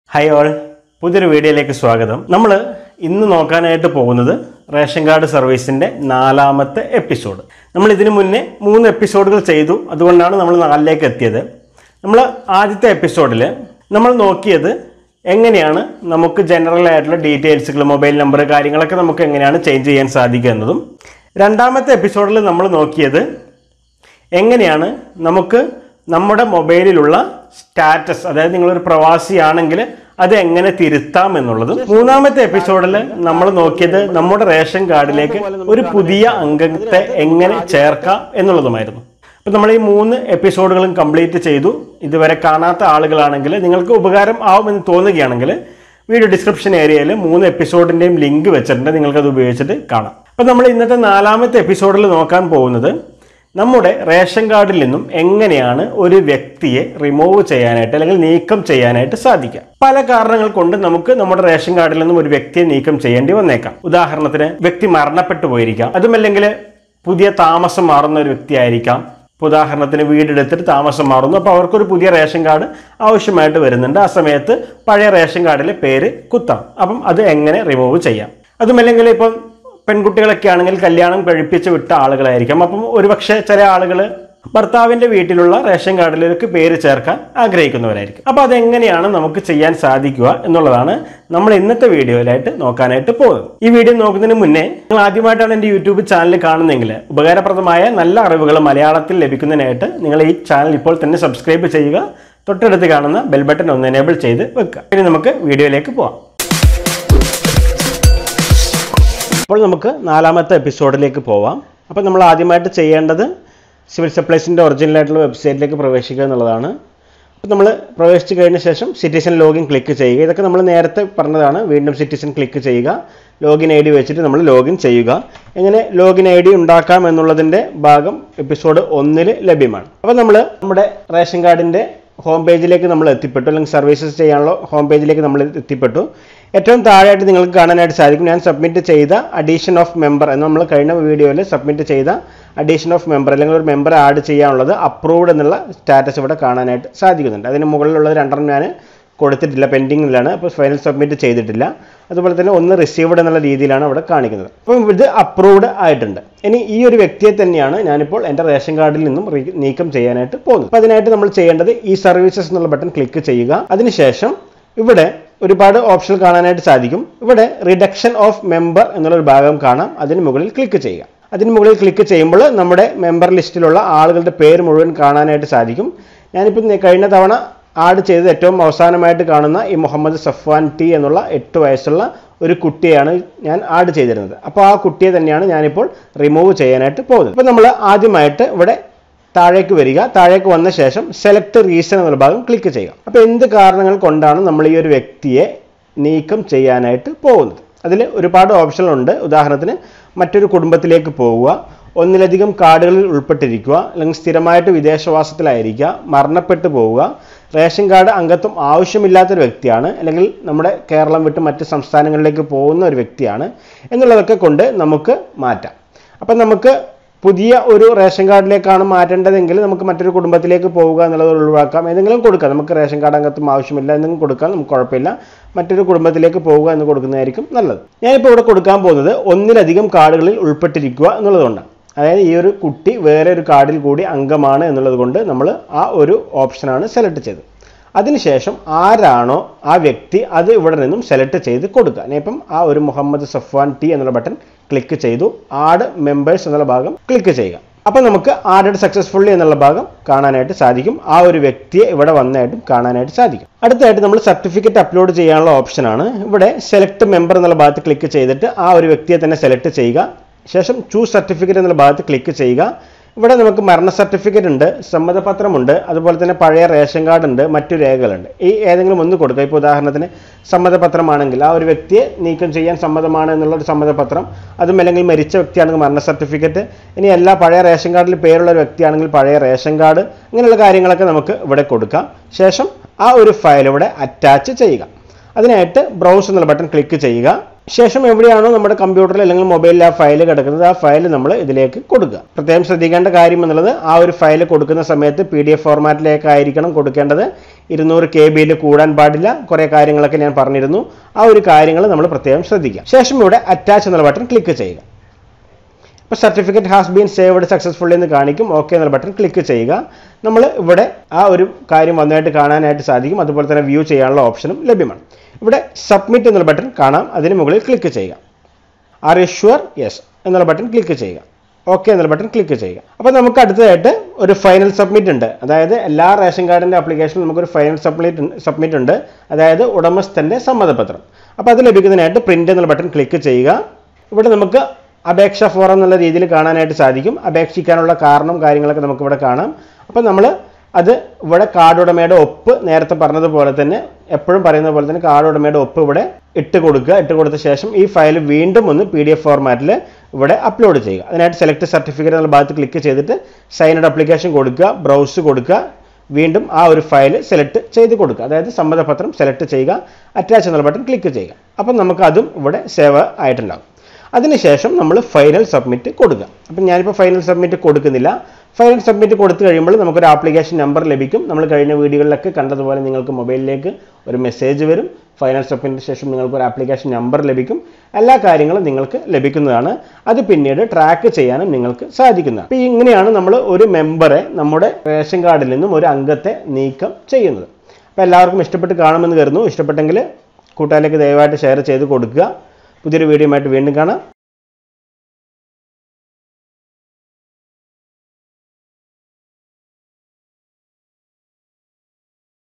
hi all പുതിയൊരു വീഡിയോയിലേക്ക് സ്വാഗതം നമ്മൾ ഇന്ന് നോക്കാനായിട്ട് പോകുന്നത് റേഷൻ കാർഡ് സർവീസിൻ്റെ നാലാമത്തെ എപ്പിസോഡ് നമ്മൾ ഇതിനു മുന്നേ മൂന്ന് എപ്പിസോഡുകൾ ചെയ്തു അതുകൊണ്ടാണ് നമ്മൾ നാലിലേക്ക് എത്തിയത് നമ്മൾ ആദ്യത്തെ എപ്പിസോഡിൽ നമ്മൾ നോക്കിയത് എങ്ങനെയാണ് നമുക്ക് ജനറൽ ആയിട്ടുള്ള ഡീറ്റെയിൽസുകൾ മൊബൈൽ നമ്പർ കാര്യങ്ങളൊക്കെ നമുക്ക് എങ്ങനെയാണ് ചേഞ്ച് ചെയ്യാൻ സാധിക്കുക എന്നതും രണ്ടാമത്തെ എപ്പിസോഡിൽ നമ്മൾ നോക്കിയത് എങ്ങനെയാണ് നമുക്ക് നമ്മുടെ മൊബൈലിലുള്ള സ്റ്റാറ്റസ് അതായത് നിങ്ങളൊരു പ്രവാസിയാണെങ്കിൽ അത് എങ്ങനെ തിരുത്താം എന്നുള്ളതും മൂന്നാമത്തെ എപ്പിസോഡിൽ നമ്മൾ നോക്കിയത് നമ്മുടെ റേഷൻ കാർഡിലേക്ക് ഒരു പുതിയ അംഗത്തെ എങ്ങനെ ചേർക്കാം എന്നുള്ളതുമായിരുന്നു അപ്പം നമ്മൾ ഈ മൂന്ന് എപ്പിസോഡുകളും കംപ്ലീറ്റ് ചെയ്തു ഇതുവരെ കാണാത്ത ആളുകളാണെങ്കിൽ നിങ്ങൾക്ക് ഉപകാരം ആവുമെന്ന് തോന്നുകയാണെങ്കിൽ വീഡിയോ ഡിസ്ക്രിപ്ഷൻ ഏരിയയിൽ മൂന്ന് എപ്പിസോഡിൻ്റെയും ലിങ്ക് വെച്ചിട്ടുണ്ട് നിങ്ങൾക്കത് ഉപയോഗിച്ചിട്ട് കാണാം അപ്പം നമ്മൾ ഇന്നത്തെ നാലാമത്തെ എപ്പിസോഡിൽ നോക്കാൻ പോകുന്നത് നമ്മുടെ റേഷൻ കാർഡിൽ നിന്നും എങ്ങനെയാണ് ഒരു വ്യക്തിയെ റിമൂവ് ചെയ്യാനായിട്ട് അല്ലെങ്കിൽ നീക്കം ചെയ്യാനായിട്ട് സാധിക്കുക പല കാരണങ്ങൾ കൊണ്ട് നമുക്ക് നമ്മുടെ റേഷൻ കാർഡിൽ നിന്നും ഒരു വ്യക്തിയെ നീക്കം ചെയ്യേണ്ടി വന്നേക്കാം ഉദാഹരണത്തിന് വ്യക്തി മരണപ്പെട്ടു പോയിരിക്കാം അതുമല്ലെങ്കിൽ പുതിയ താമസം മാറുന്ന ഒരു വ്യക്തിയായിരിക്കാം ഇപ്പൊ ഉദാഹരണത്തിന് വീടെടുത്തിട്ട് താമസം മാറുന്നു അപ്പോൾ അവർക്കൊരു പുതിയ റേഷൻ കാർഡ് ആവശ്യമായിട്ട് വരുന്നുണ്ട് ആ സമയത്ത് പഴയ റേഷൻ കാർഡിലെ പേര് കുത്താം അപ്പം അത് എങ്ങനെ റിമൂവ് ചെയ്യാം അതുമല്ലെങ്കിൽ ഇപ്പം പെൺകുട്ടികളൊക്കെ ആണെങ്കിൽ കല്യാണം കഴിപ്പിച്ച് വിട്ട ആളുകളായിരിക്കാം അപ്പം ഒരുപക്ഷെ ചില ആളുകൾ ഭർത്താവിന്റെ വീട്ടിലുള്ള റേഷൻ കാർഡിലേക്ക് പേര് ചേർക്കാൻ ആഗ്രഹിക്കുന്നവരായിരിക്കും അപ്പോൾ അതെങ്ങനെയാണ് നമുക്ക് ചെയ്യാൻ സാധിക്കുക എന്നുള്ളതാണ് നമ്മൾ ഇന്നത്തെ വീഡിയോയിലായിട്ട് നോക്കാനായിട്ട് പോകുന്നത് ഈ വീഡിയോ നോക്കുന്നതിന് മുന്നേ നിങ്ങൾ ആദ്യമായിട്ടാണ് എൻ്റെ യൂട്യൂബ് ചാനൽ കാണുന്നതെങ്കിൽ ഉപകാരപ്രദമായ നല്ല അറിവുകൾ മലയാളത്തിൽ ലഭിക്കുന്നതിനായിട്ട് നിങ്ങൾ ഈ ചാനൽ ഇപ്പോൾ തന്നെ സബ്സ്ക്രൈബ് ചെയ്യുക തൊട്ടടുത്ത് കാണുന്ന ബെൽ ബട്ടൺ ഒന്ന് എനേബിൾ ചെയ്ത് വെക്കുക ഇനി നമുക്ക് വീഡിയോയിലേക്ക് പോവാം അപ്പോൾ നമുക്ക് നാലാമത്തെ എപ്പിസോഡിലേക്ക് പോവാം അപ്പോൾ നമ്മൾ ആദ്യമായിട്ട് ചെയ്യേണ്ടത് സിവിൽ സപ്ലൈസിൻ്റെ ഒറിജിനലായിട്ടുള്ള വെബ്സൈറ്റിലേക്ക് പ്രവേശിക്കുക എന്നുള്ളതാണ് അപ്പോൾ നമ്മൾ പ്രവേശിച്ച് കഴിഞ്ഞ ശേഷം സിറ്റിസൺ ലോഗിൻ ക്ലിക്ക് ചെയ്യുക ഇതൊക്കെ നമ്മൾ നേരത്തെ പറഞ്ഞതാണ് വീണ്ടും സിറ്റിസൺ ക്ലിക്ക് ചെയ്യുക ലോഗിൻ ഐ ഡി വെച്ചിട്ട് നമ്മൾ ലോഗിൻ ചെയ്യുക എങ്ങനെ ലോഗിൻ ഐ ഡി ഉണ്ടാക്കാം എന്നുള്ളതിൻ്റെ ഭാഗം എപ്പിസോഡ് ഒന്നിൽ ലഭ്യമാണ് അപ്പോൾ നമ്മൾ നമ്മുടെ റേഷൻ കാർഡിൻ്റെ ഹോം പേജിലേക്ക് നമ്മൾ എത്തിപ്പെട്ടു അല്ലെങ്കിൽ സർവീസസ് ചെയ്യാനുള്ള ഹോം പേജിലേക്ക് നമ്മൾ എത്തിപ്പെട്ടു ഏറ്റവും താഴെയായിട്ട് നിങ്ങൾക്ക് കാണാനായിട്ട് സാധിക്കും ഞാൻ സബ്മിറ്റ് ചെയ്ത അഡീഷൻ ഓഫ് മെമ്പർ എന്ന് നമ്മൾ കഴിഞ്ഞ വീഡിയോയിൽ സബ്മിറ്റ് ചെയ്ത അഡീഷൻ ഓഫ് മെമ്പർ അല്ലെങ്കിൽ ഒരു മെമ്പർ ആഡ് ചെയ്യാനുള്ളത് അപ്രൂവ്ഡ് എന്നുള്ള സ്റ്റാറ്റസ് ഇവിടെ കാണാനായിട്ട് സാധിക്കുന്നുണ്ട് അതിന് മുകളിലുള്ളത് രണ്ടെണ്ണം ഞാൻ കൊടുത്തിട്ടില്ല പെൻഡിങ്ങിലാണ് അപ്പോൾ ഫൈനൽ സബ്മിറ്റ് ചെയ്തിട്ടില്ല അതുപോലെ തന്നെ ഒന്ന് റിസീവ്ഡ് എന്നുള്ള രീതിയിലാണ് അവിടെ കാണിക്കുന്നത് അപ്പം ഇത് അപ്രൂവ്ഡ് ആയിട്ടുണ്ട് ഇനി ഈ ഒരു വ്യക്തിയെ തന്നെയാണ് ഞാനിപ്പോൾ എൻ്റെ റേഷൻ കാർഡിൽ നിന്നും re- നീക്കം ചെയ്യാനായിട്ട് പോകുന്നത് അപ്പോൾ അതിനായിട്ട് നമ്മൾ ചെയ്യേണ്ടത് ഈ സർവീസസ് എന്നുള്ള ബട്ടൺ ക്ലിക്ക് ചെയ്യുക അതിനുശേഷം ഇവിടെ ഒരുപാട് ഓപ്ഷൻ കാണാനായിട്ട് സാധിക്കും ഇവിടെ റിഡക്ഷൻ ഓഫ് മെമ്പർ എന്നുള്ളൊരു ഭാഗം കാണാം അതിന് മുകളിൽ ക്ലിക്ക് ചെയ്യുക അതിന് മുകളിൽ ക്ലിക്ക് ചെയ്യുമ്പോൾ നമ്മുടെ മെമ്പർ ലിസ്റ്റിലുള്ള ആളുകളുടെ പേര് മുഴുവൻ കാണാനായിട്ട് സാധിക്കും ഞാനിപ്പോൾ നേ- കഴിഞ്ഞ തവണ ആഡ് ചെയ്തത് ഏറ്റവും അവസാനമായിട്ട് കാണുന്ന ഈ മുഹമ്മദ് സഫ്വാൻ ടി എന്നുള്ള എട്ട് വയസ്സുള്ള ഒരു കുട്ടിയാണ് ഞാൻ ആഡ് ചെയ്തിരുന്നത് അപ്പോൾ ആ കുട്ടിയെ തന്നെയാണ് ഞാനിപ്പോൾ റിമൂവ് ചെയ്യാനായിട്ട് പോകുന്നത് അപ്പോൾ നമ്മൾ ആദ്യമായിട്ട് ഇവിടെ താഴേക്ക് വരിക താഴേക്ക് വന്ന ശേഷം സെലക്ട് റീസൺ എന്നുള്ള ഭാഗം ക്ലിക്ക് ചെയ്യുക അപ്പോൾ എന്ത് കാരണങ്ങൾ കൊണ്ടാണ് നമ്മൾ ഈ ഒരു വ്യക്തിയെ നീക്കം ചെയ്യാനായിട്ട് പോകുന്നത് അതിൽ ഒരുപാട് ഓപ്ഷനുണ്ട് ഉദാഹരണത്തിന് മറ്റൊരു കുടുംബത്തിലേക്ക് പോവുക ഒന്നിലധികം കാർഡുകളിൽ ഉൾപ്പെട്ടിരിക്കുക അല്ലെങ്കിൽ സ്ഥിരമായിട്ട് വിദേശവാസത്തിലായിരിക്കുക മരണപ്പെട്ടു പോവുക റേഷൻ കാർഡ് അംഗത്വം ആവശ്യമില്ലാത്തൊരു വ്യക്തിയാണ് അല്ലെങ്കിൽ നമ്മുടെ കേരളം വിട്ട് മറ്റ് സംസ്ഥാനങ്ങളിലേക്ക് പോകുന്ന ഒരു വ്യക്തിയാണ് എന്നുള്ളതൊക്കെ കൊണ്ട് നമുക്ക് മാറ്റാം അപ്പം നമുക്ക് പുതിയ ഒരു റേഷൻ കാർഡിലേക്കാണ് മാറ്റേണ്ടതെങ്കിൽ നമുക്ക് മറ്റൊരു കുടുംബത്തിലേക്ക് പോവുക എന്നുള്ളത് ഒഴിവാക്കാം ഏതെങ്കിലും കൊടുക്കാം നമുക്ക് റേഷൻ കാർഡ് അംഗത്വം ആവശ്യമില്ല എന്തെങ്കിലും കൊടുക്കാം നമുക്ക് കുഴപ്പമില്ല മറ്റൊരു കുടുംബത്തിലേക്ക് പോവുക എന്ന് കൊടുക്കുന്നതായിരിക്കും നല്ലത് ഞാനിപ്പോൾ ഇവിടെ കൊടുക്കാൻ പോകുന്നത് ഒന്നിലധികം കാർഡുകളിൽ ഉൾപ്പെട്ടിരിക്കുക എന്നുള്ളതുകൊണ്ടാണ് അതായത് ഈ ഒരു കുട്ടി വേറെ ഒരു കാർഡിൽ കൂടി അംഗമാണ് എന്നുള്ളത് കൊണ്ട് നമ്മൾ ആ ഒരു ഓപ്ഷനാണ് സെലക്ട് ചെയ്തത് അതിനുശേഷം ആരാണോ ആ വ്യക്തി അത് ഇവിടെ നിന്നും സെലക്ട് ചെയ്ത് കൊടുക്കുക ഞാനിപ്പം ആ ഒരു മുഹമ്മദ് സഫ്വാൻ ടി എന്നുള്ള ബട്ടൺ ക്ലിക്ക് ചെയ്തു ആഡ് മെമ്പേഴ്സ് എന്നുള്ള ഭാഗം ക്ലിക്ക് ചെയ്യുക അപ്പോൾ നമുക്ക് ആഡഡ് സക്സസ്ഫുള്ളി എന്നുള്ള ഭാഗം കാണാനായിട്ട് സാധിക്കും ആ ഒരു വ്യക്തിയെ ഇവിടെ വന്നായിട്ടും കാണാനായിട്ട് സാധിക്കും അടുത്തായിട്ട് നമ്മൾ സർട്ടിഫിക്കറ്റ് അപ്ലോഡ് ചെയ്യാനുള്ള ഓപ്ഷനാണ് ഇവിടെ സെലക്ട് മെമ്പർ എന്നുള്ള ഭാഗത്ത് ക്ലിക്ക് ചെയ്തിട്ട് ആ ഒരു വ്യക്തിയെ തന്നെ സെലക്ട് ചെയ്യുക ശേഷം ചൂസ് സർട്ടിഫിക്കറ്റ് എന്നുള്ള ഭാഗത്ത് ക്ലിക്ക് ചെയ്യുക ഇവിടെ നമുക്ക് മരണ സർട്ടിഫിക്കറ്റ് ഉണ്ട് സമ്മതപത്രമുണ്ട് അതുപോലെ തന്നെ പഴയ റേഷൻ കാർഡ് ഉണ്ട് മറ്റു രേഖകളുണ്ട് ഈ ഏതെങ്കിലും ഒന്ന് കൊടുക്കുക ഇപ്പോൾ ഉദാഹരണത്തിന് സമ്മതപത്രമാണെങ്കിൽ ആ ഒരു വ്യക്തിയെ നീക്കം ചെയ്യാൻ സമ്മതമാണ് എന്നുള്ള ഒരു സമ്മതപത്രം അതും അല്ലെങ്കിൽ മരിച്ച വ്യക്തിയാണെങ്കിൽ മരണ സർട്ടിഫിക്കറ്റ് ഇനി എല്ലാ പഴയ റേഷൻ കാർഡിൽ പേരുള്ള ഒരു വ്യക്തിയാണെങ്കിൽ പഴയ റേഷൻ കാർഡ് ഇങ്ങനെയുള്ള കാര്യങ്ങളൊക്കെ നമുക്ക് ഇവിടെ കൊടുക്കാം ശേഷം ആ ഒരു ഫയൽ ഇവിടെ അറ്റാച്ച് ചെയ്യുക അതിനായിട്ട് ബ്രൗസ് എന്നുള്ള ബട്ടൺ ക്ലിക്ക് ചെയ്യുക ശേഷം എവിടെയാണോ നമ്മുടെ കമ്പ്യൂട്ടറിൽ അല്ലെങ്കിൽ മൊബൈലിൽ ആ ഫയൽ കിടക്കുന്നത് ആ ഫയൽ നമ്മൾ ഇതിലേക്ക് കൊടുക്കുക പ്രത്യേകം ശ്രദ്ധിക്കേണ്ട കാര്യം എന്നുള്ളത് ആ ഒരു ഫയൽ കൊടുക്കുന്ന സമയത്ത് പി ഡി എഫ് ഫോർമാറ്റിലേക്കായിരിക്കണം കൊടുക്കേണ്ടത് ഇരുന്നൂറ് കെ ബിയിൽ കൂടാൻ പാടില്ല കുറേ കാര്യങ്ങളൊക്കെ ഞാൻ പറഞ്ഞിരുന്നു ആ ഒരു കാര്യങ്ങൾ നമ്മൾ പ്രത്യേകം ശ്രദ്ധിക്കുക ശേഷം ഇവിടെ അറ്റാച്ച് എന്നുള്ള ബട്ടൺ ക്ലിക്ക് ചെയ്യുക ഇപ്പോൾ certificate has been saved successfully എന്ന് കാണിക്കും ഓക്കെ എന്നുള്ള ബട്ടൺ ക്ലിക്ക് ചെയ്യുക നമ്മൾ ഇവിടെ ആ ഒരു കാര്യം വന്നതായിട്ട് കാണാനായിട്ട് സാധിക്കും അതുപോലെ തന്നെ വ്യൂ ചെയ്യാനുള്ള ഓപ്ഷനും ലഭ്യമാണ് ഇവിടെ സബ്മിറ്റ് എന്നുള്ള ബട്ടൺ കാണാം അതിന് മുകളിൽ ക്ലിക്ക് ചെയ്യുക ആർ യു ഷുവർ യെസ് എന്നുള്ള ബട്ടൺ ക്ലിക്ക് ചെയ്യുക ഓക്കെ എന്നുള്ള ബട്ടൺ ക്ലിക്ക് ചെയ്യുക അപ്പോൾ നമുക്ക് അടുത്തതായിട്ട് ഒരു ഫൈനൽ സബ്മിറ്റ് ഉണ്ട് അതായത് എല്ലാ റേഷൻ കാർഡിൻ്റെ ആപ്ലിക്കേഷനും നമുക്കൊരു ഫൈനൽ സബ്മിറ്റ് സബ്മിറ്റ് ഉണ്ട് അതായത് ഉടമസ്ഥൻ്റെ സമ്മതപത്രം അപ്പോൾ അത് ലഭിക്കുന്നതിനായിട്ട് പ്രിൻ്റ് എന്നുള്ള ബട്ടൺ ക്ലിക്ക് ചെയ്യുക ഇവിടെ നമുക്ക് അപേക്ഷ ഫോറം എന്നുള്ള രീതിയിൽ കാണാനായിട്ട് സാധിക്കും അപേക്ഷിക്കാനുള്ള കാരണം കാര്യങ്ങളൊക്കെ നമുക്കിവിടെ കാണാം അപ്പോൾ നമ്മൾ അത് ഇവിടെ കാർഡ് ഉടമയുടെ ഒപ്പ് നേരത്തെ പറഞ്ഞതുപോലെ തന്നെ എപ്പോഴും പറയുന്ന പോലെ തന്നെ കാർഡ് ഉടമയുടെ ഒപ്പ് ഇവിടെ ഇട്ട് കൊടുക്കുക ഇട്ട് കൊടുത്ത ശേഷം ഈ ഫയൽ വീണ്ടും ഒന്ന് പി ഡി എഫ് ഫോർമാറ്റിൽ ഇവിടെ അപ്ലോഡ് ചെയ്യുക അതിനായിട്ട് സെലക്ട് സർട്ടിഫിക്കറ്റ് എന്നുള്ള ഭാഗത്ത് ക്ലിക്ക് ചെയ്തിട്ട് സൈനഡ് അപ്ലിക്കേഷൻ കൊടുക്കുക ബ്രൗസ് കൊടുക്കുക വീണ്ടും ആ ഒരു ഫയൽ സെലക്ട് ചെയ്ത് കൊടുക്കുക അതായത് സമ്മതപത്രം സെലക്ട് ചെയ്യുക അറ്റാച്ച് എന്നുള്ള ബട്ടൺ ക്ലിക്ക് ചെയ്യുക അപ്പം നമുക്ക് അതും ഇവിടെ സേവ് ആയിട്ടുണ്ടാകും അതിനുശേഷം നമ്മൾ ഫൈനൽ സബ്മിറ്റ് കൊടുക്കുക അപ്പം ഞാനിപ്പോൾ ഫൈനൽ സബ്മിറ്റ് കൊടുക്കുന്നില്ല ഫൈനൽ സബ്മിറ്റ് കൊടുത്തു കഴിയുമ്പോൾ നമുക്കൊരു ആപ്ലിക്കേഷൻ നമ്പർ ലഭിക്കും നമ്മൾ കഴിഞ്ഞ വീഡിയോകളിലൊക്കെ കണ്ടതുപോലെ നിങ്ങൾക്ക് മൊബൈലിലേക്ക് ഒരു മെസ്സേജ് വരും ഫൈനൽ സബ്മിറ്റിന് ശേഷം നിങ്ങൾക്ക് ഒരു ആപ്ലിക്കേഷൻ നമ്പർ ലഭിക്കും എല്ലാ കാര്യങ്ങളും നിങ്ങൾക്ക് ലഭിക്കുന്നതാണ് അത് പിന്നീട് ട്രാക്ക് ചെയ്യാനും നിങ്ങൾക്ക് സാധിക്കുന്നതാണ് അപ്പോൾ ഇങ്ങനെയാണ് നമ്മൾ ഒരു മെമ്പറെ നമ്മുടെ റേഷൻ കാർഡിൽ നിന്നും ഒരു അംഗത്തെ നീക്കം ചെയ്യുന്നത് അപ്പോൾ എല്ലാവർക്കും ഇഷ്ടപ്പെട്ട് കാണുമെന്ന് കരുതുന്നു ഇഷ്ടപ്പെട്ടെങ്കിൽ കൂട്ടുകാരിലേക്ക് ദയവായിട്ട് ഷെയർ ചെയ്ത് കൊടുക്കുക പുതിയൊരു വീഡിയോ ആയിട്ട് വീണ്ടും കാണാം